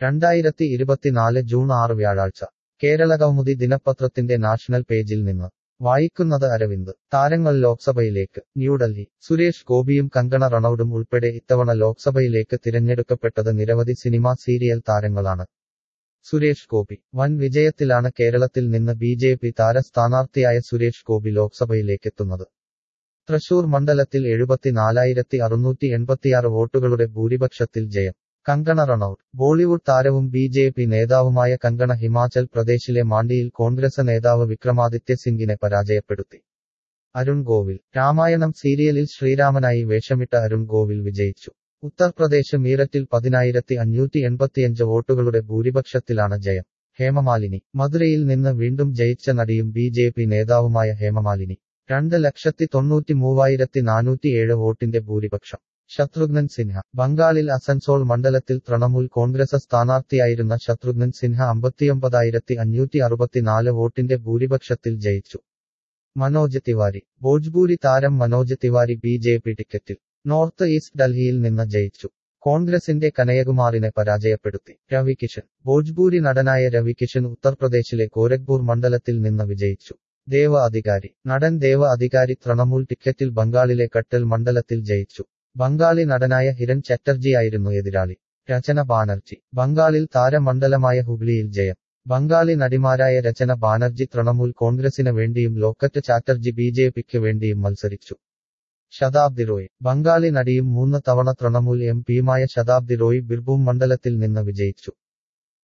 രണ്ടായിരത്തി ഇരുപത്തിനാല് ജൂൺ ആറ് വ്യാഴാഴ്ച കേരളകൗമുദി ദിനപത്രത്തിന്റെ നാഷണൽ പേജിൽ നിന്ന് വായിക്കുന്നത് അരവിന്ദ് താരങ്ങൾ ലോക്സഭയിലേക്ക് ന്യൂഡൽഹി സുരേഷ് ഗോപിയും കങ്കണ റണൌഡും ഉൾപ്പെടെ ഇത്തവണ ലോക്സഭയിലേക്ക് തിരഞ്ഞെടുക്കപ്പെട്ടത് നിരവധി സിനിമാ സീരിയൽ താരങ്ങളാണ് സുരേഷ് ഗോപി വൻ വിജയത്തിലാണ് കേരളത്തിൽ നിന്ന് ബി ജെ പി താര സ്ഥാനാർത്ഥിയായ സുരേഷ് ഗോപി ലോക്സഭയിലേക്കെത്തുന്നത് തൃശൂർ മണ്ഡലത്തിൽ എഴുപത്തിനാലായിരത്തി അറുന്നൂറ്റി എൺപത്തിയാറ് വോട്ടുകളുടെ ഭൂരിപക്ഷത്തിൽ ജയം കങ്കണ റണൌട്ട് ബോളിവുഡ് താരവും ബി ജെ പി നേതാവുമായ കങ്കണ ഹിമാചൽ പ്രദേശിലെ മാണ്ടിയിൽ കോൺഗ്രസ് നേതാവ് വിക്രമാദിത്യ സിംഗിനെ പരാജയപ്പെടുത്തി അരുൺ ഗോവിൽ രാമായണം സീരിയലിൽ ശ്രീരാമനായി വേഷമിട്ട അരുൺ ഗോവിൽ വിജയിച്ചു ഉത്തർപ്രദേശ് മീററ്റിൽ പതിനായിരത്തി അഞ്ഞൂറ്റി എൺപത്തിയഞ്ച് വോട്ടുകളുടെ ഭൂരിപക്ഷത്തിലാണ് ജയം ഹേമമാലിനി മധുരയിൽ നിന്ന് വീണ്ടും ജയിച്ച നടിയും ബി ജെ പി നേതാവുമായ ഹേമമാലിനി രണ്ട് ലക്ഷത്തി തൊണ്ണൂറ്റി മൂവായിരത്തി നാനൂറ്റിയേഴ് വോട്ടിന്റെ ഭൂരിപക്ഷം ശത്രുഘ്നൻ സിൻഹ ബംഗാളിൽ അസൻസോൾ മണ്ഡലത്തിൽ തൃണമൂൽ കോൺഗ്രസ് സ്ഥാനാർത്ഥിയായിരുന്ന ശത്രുഘ്നൻ സിൻഹ അമ്പത്തിയൊമ്പതായിരത്തി അഞ്ഞൂറ്റി അറുപത്തിനാല് വോട്ടിന്റെ ഭൂരിപക്ഷത്തിൽ ജയിച്ചു മനോജ് തിവാരി ഭോജ്പൂരി താരം Manoj Tiwari B J P ടിക്കറ്റിൽ നോർത്ത് ഈസ്റ്റ് ഡൽഹിയിൽ നിന്ന് ജയിച്ചു കോൺഗ്രസിന്റെ കനയകുമാറിനെ പരാജയപ്പെടുത്തി രവികിഷൻ ഭോജ്പൂരി നടനായ രവികിഷൻ ഉത്തർപ്രദേശിലെ ഗോരഖ്പൂർ മണ്ഡലത്തിൽ നിന്ന് വിജയിച്ചു ദേവ അധികാരി നടൻ ദേവ അധികാരി തൃണമൂൽ ടിക്കറ്റിൽ ബംഗാളിലെ കട്ടൽ മണ്ഡലത്തിൽ ജയിച്ചു ബംഗാളി നടനായ ഹിരൺ ചറ്റർജിയായിരുന്നു എതിരാളി രചന ബാനർജി ബംഗാളിൽ താരമണ്ഡലമായ ഹുഗ്ലിയിൽ ജയം ബംഗാളി നടിമാരായ രചന ബാനർജി തൃണമൂൽ കോൺഗ്രസിന് വേണ്ടിയും ലോക്കറ്റ് ചാറ്റർജി ബി ജെ പിക്ക് വേണ്ടിയും മത്സരിച്ചു ശതാബ്ദി റോയ് ബംഗാളി നടിയും മൂന്ന് തവണ തൃണമൂൽ എം പിയുമായ ശതാബ്ദി റോയ് ബിർഭൂം മണ്ഡലത്തിൽ നിന്ന് വിജയിച്ചു